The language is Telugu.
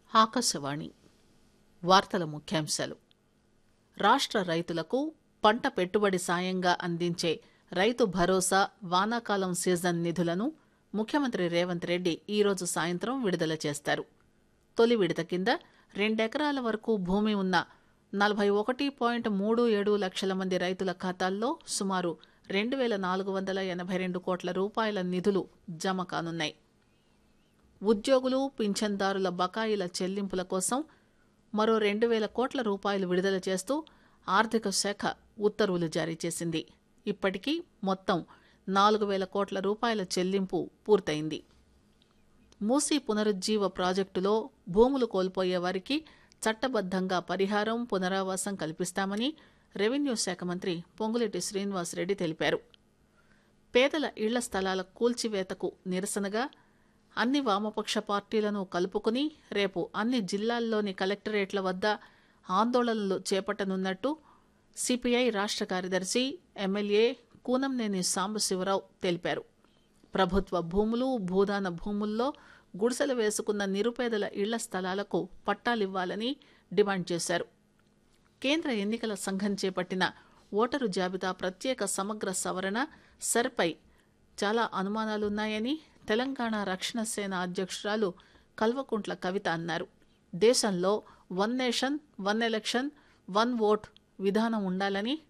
ఆకాశవాణి వార్తల ముఖ్యాంశాలు రాష్ట్ర రైతులకు పంట పెట్టుబడి సాయంగా అందించే రైతు భరోసా వానాకాలం సీజన్ నిధులను ముఖ్యమంత్రి రేవంత్ రెడ్డి ఈరోజు సాయంత్రం విడుదల చేస్తారు తొలి విడత కింద రెండెకరాల వరకు భూమి ఉన్న నలభై ఒకటి పాయింట్ మూడు ఏడు లక్షల మంది రైతుల ఖాతాల్లో సుమారు రెండు వేల నాలుగు వందల ఎనభై రెండు కోట్ల రూపాయల నిధులు జమ కానున్నాయి ఉద్యోగులు పింఛన్దారుల బకాయిల చెల్లింపుల కోసం మరో రెండు వేల కోట్ల రూపాయలు విడుదల చేస్తూ ఆర్థిక శాఖ ఉత్తర్వులు జారీ చేసింది ఇప్పటికీ మొత్తం నాలుగు వేల కోట్ల రూపాయల చెల్లింపు పూర్తయింది మూసీ పునరుజ్జీవ ప్రాజెక్టులో భూములు కోల్పోయే వారికి చట్టబద్దంగా పరిహారం పునరావాసం కల్పిస్తామని రెవెన్యూ శాఖ మంత్రి పొంగులేటి శ్రీనివాసరెడ్డి తెలిపారు పేదల ఇళ్ల స్థలాల కూల్చివేతకు నిరసనగా అన్ని వామపక్ష పార్టీలను కలుపుకుని రేపు అన్ని జిల్లాల్లోని కలెక్టరేట్ల వద్ద ఆందోళనలు చేపట్టనున్నట్టు సిపిఐ రాష్ట్ర కార్యదర్శి ఎమ్మెల్యే కూనంనేని సాంబశివరావు తెలిపారు ప్రభుత్వ భూములు భూదాన భూముల్లో గుడిసెలు వేసుకున్న నిరుపేదల ఇళ్ల స్థలాలకు పట్టాలివ్వాలని డిమాండ్ చేశారు కేంద్ర ఎన్నికల సంఘం చేపట్టిన ఓటరు జాబితా ప్రత్యేక సమగ్ర సవరణ సర్పై చాలా అనుమానాలున్నాయని తెలంగాణ రక్షణ సేన అధ్యక్షురాలు కల్వకుంట్ల కవిత అన్నారు దేశంలో one nation one election one vote విధానం ఉండాలని